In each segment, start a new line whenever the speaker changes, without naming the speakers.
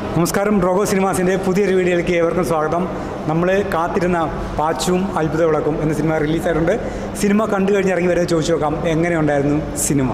നമസ്കാരം റോഗോ സിനിമാസിൻ്റെ പുതിയൊരു വീഡിയോയിലേക്ക് ഏവർക്കും സ്വാഗതം നമ്മൾ കാത്തിരുന്ന പാച്ചും അത്ഭുത വിളക്കും എന്ന സിനിമ റിലീസായിട്ടുണ്ട് സിനിമ കണ്ടു കഴിഞ്ഞ് ഇറങ്ങി വരെ ചോദിച്ചു നോക്കാം എങ്ങനെയുണ്ടായിരുന്നു സിനിമ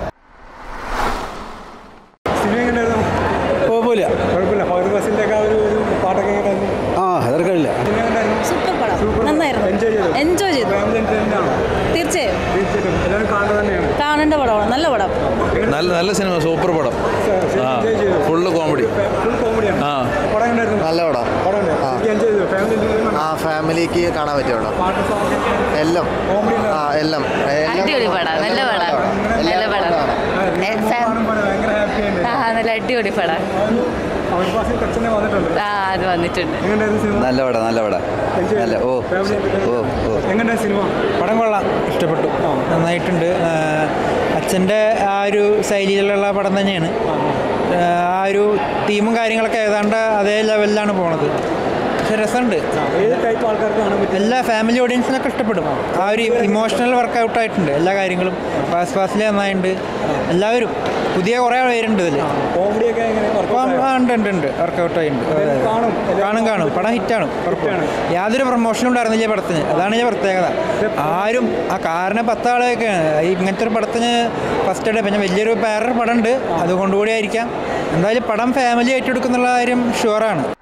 സിനിമ എങ്ങനെയായിരുന്നു
കുഴപ്പമില്ല
കുഴപ്പമില്ല ഫഹദ് ബസിൻ്റെ ഒക്കെ ആ ഒരു ഒരു പാട്ടൊക്കെ എങ്ങനെയായിരുന്നു
ആ അതൊക്കെയില്ല
സിനിമ എങ്ങനെയായിരുന്നു
സൂപ്പർ പടം നന്നായിരുന്നു
എൻജോയ് ചെയ്തു
എൻജോയ് ചെയ്തു
ഫാമിലി entertainment ആണോ?
തീർച്ചയായും
തീർച്ചയായിട്ടും എല്ലാവരും കാണുക തന്നെയാണ്
കാണേണ്ട പടമാണ് നല്ല പടം
നല്ല നല്ല സിനിമ സൂപ്പർ പടം ആ
എൻജോയ് ചെയ്തു
ഫുള്ള് കോമഡി
ഫുൾ കോമഡിയാണ്
ആ.
പടം എങ്ങനെയായിരുന്നു
നല്ല പടം
പടം എൻജോയ് ചെയ്തു ഫാമിലി entertainment
ആ ഫാമിലിക്ക് കാണാൻ പറ്റിയ പടം
പാട്ട് സോങ്
എല്ലാം
കോമഡി
ആ എല്ലാം എല്ലാം
അടിപൊളി പടാ നല്ല പടാ നല്ല പടം ഏ, ഫാ-
ഭയങ്കര ഹാപ്പി ആയിട്ട്
ആ നല്ല അടിപൊളി പടാ
ഫഹദ് ഫാസിൽ കൊച്ചിനെ വന്നിട്ടുണ്ട്
ആ അത് വന്നിട്ടുണ്ട്
എങ്ങനെയായിരുന്നു സിനിമ
നല്ല പടം നല്ല പടം
Enjoy
നല്ല ഓ
ചെയ്തു? Family entertainment?
ഓ ഓ
എങ്ങനെയായിരുന്നു സിനിമ
പടം കൊള്ളാം ഇഷ്ടപ്പെട്ടു നന്നായിട്ടുണ്ട് ആ, അച്ഛൻ്റെ ആ ഒരു ശൈലിയിലുള്ള പടം തന്നെയാണ് ആ, ആ ഒരു തീമും കാര്യങ്ങളൊക്കെ ഏതാണ്ട് അതേ ലെവലിലാണ് പോണത് പക്ഷെ രസമുണ്ട്
ഏത് ടൈപ്പ് ആൾക്കാർക്ക് കാണാൻ പറ്റും
എല്ലാ ഫാമിലി ഓഡിയൻസിനൊക്കെ ഇഷ്ടപ്പെടും ആ ഒരു ഇമോഷണൽ വർക്കൗട്ട് ആയിട്ടുണ്ട് എല്ലാ കാര്യങ്ങളും ഫാസ്റ്റ് ഫാസ്റ്റിൽ നന്നായിട്ടുണ്ട് എല്ലാവരും പുതിയ കുറേ പേരുണ്ട് ഇതിൽ
കോമഡി ഒക്കെ എങ്ങനെ
അപ്പം ആ, ഉണ്ട് ഉണ്ട് ഉണ്ട് വർക്കൗട്ട് ആയിട്ടുണ്ട് അതെ, അതെ.
കാണും.
കാണും കാണും പടം ഹിറ്റാണ് ഉറപ്പാണ് യാതൊരു പ്രൊമോഷനും ഉണ്ടായിരുന്നില്ല ഈ പടത്തിന് അതാണ് ഈ പ്രത്യേകത ആരും ആ കാരണം പത്താളൊക്കെയാണ് ഈ ഇങ്ങനത്തെ ഒരു പടത്തിന് ഫസ്റ്റ് ഡേ പിന്നെ വലിയൊരു വേറൊരു പടം ഉണ്ട് അതുകൊണ്ടുകൂടി ആയിരിക്കാം എന്തായാലും പടം ഫാമിലി ഏറ്റെടുക്കുന്നുള്ള കാര്യം ഷുവറാണ്